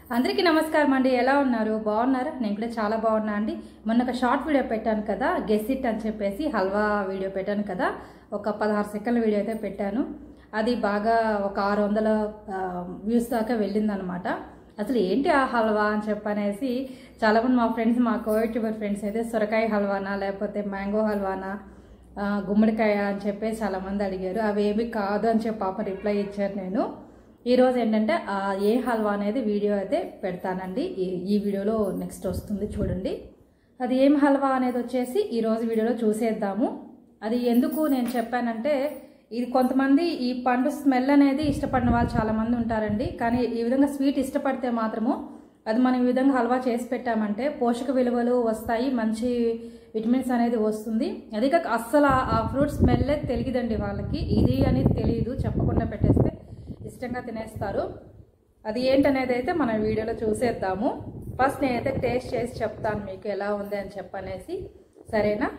అందరికీ నమస్కారం అండి ఎలా ఉన్నారు బాగున్నారా నేను కూడా చాలా బాగున్నా అండి మొన్న ఒక షార్ట్ వీడియో పెట్టాను కదా గెసిట్ అని చెప్పేసి హల్వా వీడియో పెట్టాను కదా ఒక పదహారు సెకండ్ల వీడియో అయితే పెట్టాను అది బాగా ఒక ఆరు వందల వ్యూస్ దాకా వెళ్ళిందనమాట అసలు ఏంటి ఆ హల్వా అని చెప్పనేసి చాలామంది మా ఫ్రెండ్స్ మా కోయూట్యూబర్ ఫ్రెండ్స్ అయితే సొరకాయ హల్వానా లేకపోతే మ్యాంగో హల్వానా ఆ, గుమ్మడికాయ అని చెప్పేసి చాలామంది అడిగారు అవి ఏమి కాదు అని చెప్పి పాప రిప్లై ఇచ్చారు నేను ఈరోజు ఏంటంటే ఆ ఏ హల్వా అనేది వీడియో అయితే పెడతానండి ఈ ఈ వీడియోలో నెక్స్ట్ వస్తుంది చూడండి అది ఏం హల్వా అనేది వచ్చేసి ఈరోజు వీడియోలో చూసేద్దాము అది ఎందుకు నేను చెప్పానంటే ఇది కొంతమంది ఈ పండు స్మెల్ అనేది ఇష్టపడిన వాళ్ళు చాలామంది ఉంటారండి కానీ ఈ విధంగా స్వీట్ ఇష్టపడితే మాత్రము అది మనం ఈ విధంగా హల్వా చేసి పెట్టామంటే పోషక విలువలు వస్తాయి మంచి విటమిన్స్ అనేది వస్తుంది అది కాక అస్సలు ఆ- ఆ ఫ్రూట్ స్మెల్లే తెలియదండి వాళ్ళకి ఇది అనేది తెలియదు చెప్పకుండా పెట్టేస్తే ఇష్టంగా తినేస్తారు అది ఏంటనేది అయితే మన వీడియోలో చూసేద్దాము ఫస్ట్ నేనైతే టేస్ట్ చేసి చెప్తాను మీకు ఎలా ఉంది అని చెప్పనేసి సరేనా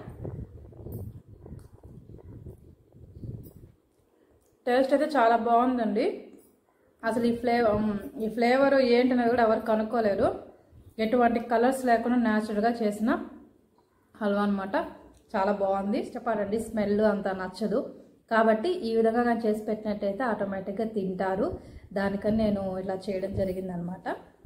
టేస్ట్ అయితే చాలా బాగుందండి అసలు ఈ ఫ్లేవర్ ఈ ఫ్లేవర్ ఏంటనేది కూడా ఎవరు కనుక్కోలేరు ఎటువంటి కలర్స్ లేకుండా న్యాచురల్గా చేసిన హల్వా అనమాట చాలా బాగుంది ఇష్టపడండి స్మెల్ అంత నచ్చదు కాబట్టి ఈ విధంగా కానీ చేసి పెట్టినట్టయితే ఆటోమేటిక్గా తింటారు దానికని నేను ఇలా చేయడం జరిగిందనమాట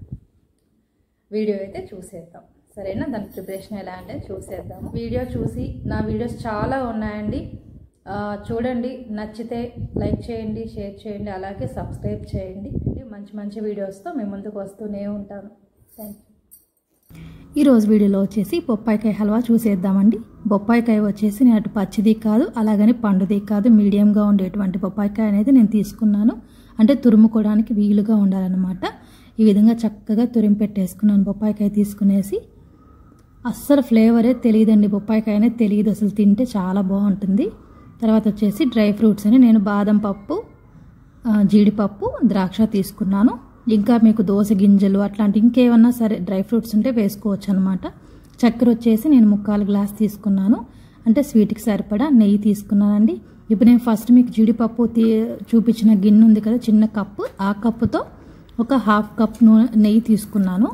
వీడియో అయితే చూసేద్దాం సరేనా దాని ప్రిపరేషన్ ఎలా అంటే చూసేద్దాం వీడియో చూసి నా వీడియోస్ చాలా ఉన్నాయండి ఆ, చూడండి నచ్చితే లైక్ చేయండి షేర్ చేయండి అలాగే సబ్స్క్రైబ్ చేయండి మంచి మంచి వీడియోస్తో మీ ముందుకు వస్తూనే ఉంటాను థ్యాంక్ యూ ఈరోజు వీడియోలో వచ్చేసి బొప్పాయికాయ హల్వా చూసేద్దామండి బొప్పాయికాయ వచ్చేసి నేను అటు పచ్చిది కాదు అలాగని పండుది కాదు మీడియంగా ఉండేటువంటి బొప్పాయికాయ అనేది నేను తీసుకున్నాను అంటే తురుముకోవడానికి వీలుగా ఉండాలన్నమాట ఈ విధంగా చక్కగా తురిమి పెట్టేసుకున్నాను బొప్పాయికాయ తీసుకునేసి అస్సలు ఫ్లేవరే తెలియదండి బొప్పాయికాయ అనేది తెలియదు అసలు తింటే చాలా బాగుంటుంది తర్వాత వచ్చేసి డ్రై ఫ్రూట్స్ అని నేను బాదం పప్పు ఆ, జీడిపప్పు ద్రాక్ష తీసుకున్నాను ఇంకా మీకు దోస గింజలు అట్లాంటి ఇంకేమన్నా సరే డ్రై ఫ్రూట్స్ ఉంటే వేసుకోవచ్చు అనమాట చక్కెర వచ్చేసి నేను ముక్కాలు గ్లాస్ తీసుకున్నాను అంటే స్వీట్కి సరిపడా నెయ్యి తీసుకున్నానండి ఇప్పుడు నేను ఫస్ట్ మీకు జీడిపప్పు తీ చూపించిన గిన్నె ఉంది కదా చిన్న కప్పు ఆ కప్పుతో ఒక హాఫ్ కప్ నూనె నెయ్యి తీసుకున్నాను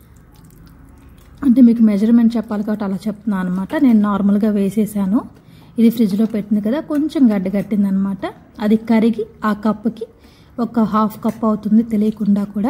అంటే మీకు మెజర్మెంట్ చెప్పాలి కాబట్టి అలా చెప్తున్నాను అనమాట నేను నార్మల్గా వేసేసాను ఇది ఫ్రిడ్జ్లో పెట్టింది కదా కొంచెం గడ్డ కట్టింది అనమాట అది కరిగి ఆ కప్పుకి ఒక హాఫ్ కప్ అవుతుంది తెలియకుండా కూడా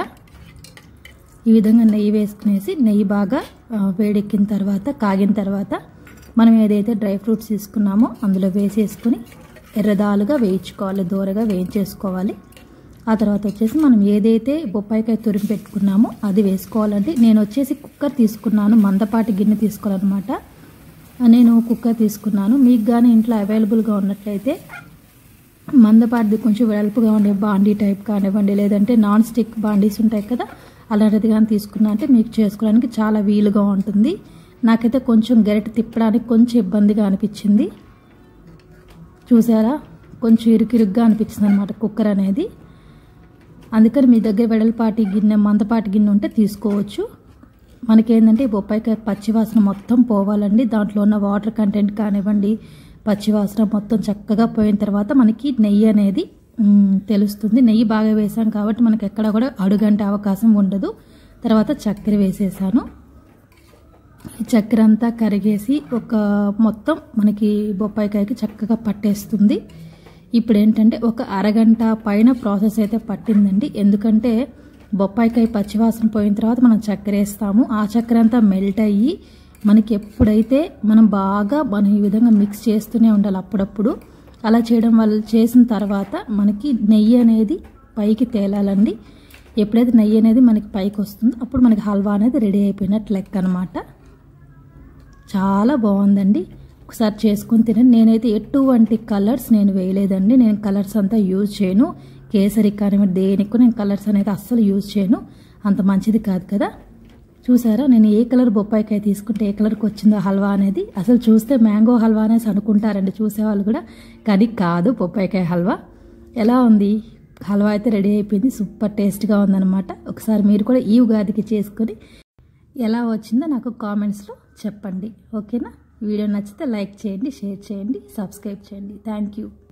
ఈ విధంగా నెయ్యి వేసుకునేసి నెయ్యి బాగా ఆ, వేడెక్కిన తర్వాత కాగిన తర్వాత మనం ఏదైతే డ్రై ఫ్రూట్స్ తీసుకున్నామో అందులో వేసేసుకుని ఎర్రదాలుగా వేయించుకోవాలి దూరగా వేయించేసుకోవాలి ఆ తర్వాత వచ్చేసి మనం ఏదైతే బొప్పాయికాయ తురిమి పెట్టుకున్నామో అది వేసుకోవాలంటే నేను వచ్చేసి కుక్కర్ తీసుకున్నాను మందపాటి గిన్నె తీసుకోవాలన్నమాట నేను కుక్కర్ తీసుకున్నాను మీకు కానీ ఇంట్లో అవైలబుల్గా ఉన్నట్లయితే మందపాటిది కొంచెం వెడల్పుగా ఉండే బాండీ టైప్ కానివ్వండి లేదంటే నాన్ స్టిక్ బాండీస్ ఉంటాయి కదా అలాంటిది కానీ తీసుకున్నా అంటే మీకు చేసుకోవడానికి చాలా వీలుగా ఉంటుంది నాకైతే కొంచెం గరిటె తిప్పడానికి కొంచెం ఇబ్బందిగా అనిపించింది చూసారా కొంచెం ఇరుకిరుగ్గా అనిపించింది అనమాట కుక్కర్ అనేది అందుకని మీ దగ్గర వెడల్పాటి గిన్నె మందపాటి గిన్నె ఉంటే తీసుకోవచ్చు మనకేంటంటే ఈ బొప్పాయికాయ పచ్చివాసన మొత్తం పోవాలండి దాంట్లో ఉన్న వాటర్ కంటెంట్ కానివ్వండి పచ్చివాసన మొత్తం చక్కగా పోయిన తర్వాత మనకి నెయ్యి అనేది మ్, తెలుస్తుంది నెయ్యి బాగా వేసాం కాబట్టి మనకి ఎక్కడ కూడా అడుగంటే అవకాశం ఉండదు తర్వాత చక్కెర వేసేసాను ఈ చక్కెర అంతా కరిగేసి ఒక మొత్తం మనకి బొప్పాయికాయకి చక్కగా పట్టేస్తుంది ఇప్పుడు ఏంటంటే ఒక అరగంట పైన ప్రాసెస్ అయితే పట్టిందండి ఎందుకంటే బొప్పాయికాయ పచ్చివాసన పోయిన తర్వాత మనం చక్కెర వేస్తాము ఆ చక్కెర అంతా మెల్ట్ అయ్యి మనకి ఎప్పుడైతే మనం బాగా మనం ఈ విధంగా మిక్స్ చేస్తూనే ఉండాలి అప్పుడప్పుడు అలా చేయడం వల్ల చేసిన తర్వాత మనకి నెయ్యి అనేది పైకి తేలాలండి ఎప్పుడైతే నెయ్యి అనేది మనకి పైకి వస్తుందో అప్పుడు మనకి హల్వా అనేది రెడీ అయిపోయినట్టు లెక్క అనమాట చాలా బాగుందండి ఒకసారి చేసుకొని తినండి నేనైతే ఎటువంటి కలర్స్ నేను వేయలేదండి నేను కలర్స్ అంతా యూజ్ చేయను కేసరి కానివ్వండి దేనికి నేను కలర్స్ అనేది అస్సలు యూజ్ చేయను అంత మంచిది కాదు కదా చూసారా నేను ఏ కలర్ బొప్పాయికాయ తీసుకుంటే ఏ కలర్కి వచ్చిందో హల్వా అనేది అసలు చూస్తే మ్యాంగో హల్వా అనేసి అనుకుంటారండి చూసేవాళ్ళు కూడా కానీ కాదు బొప్పాయికాయ హల్వా ఎలా ఉంది హల్వా అయితే రెడీ అయిపోయింది సూపర్ టేస్ట్గా ఉందన్నమాట ఒకసారి మీరు కూడా ఈ ఉగాదికి చేసుకొని ఎలా వచ్చిందో నాకు కామెంట్స్లో చెప్పండి ఓకేనా వీడియో నచ్చితే లైక్ చేయండి షేర్ చేయండి సబ్స్క్రైబ్ చేయండి థ్యాంక్ యూ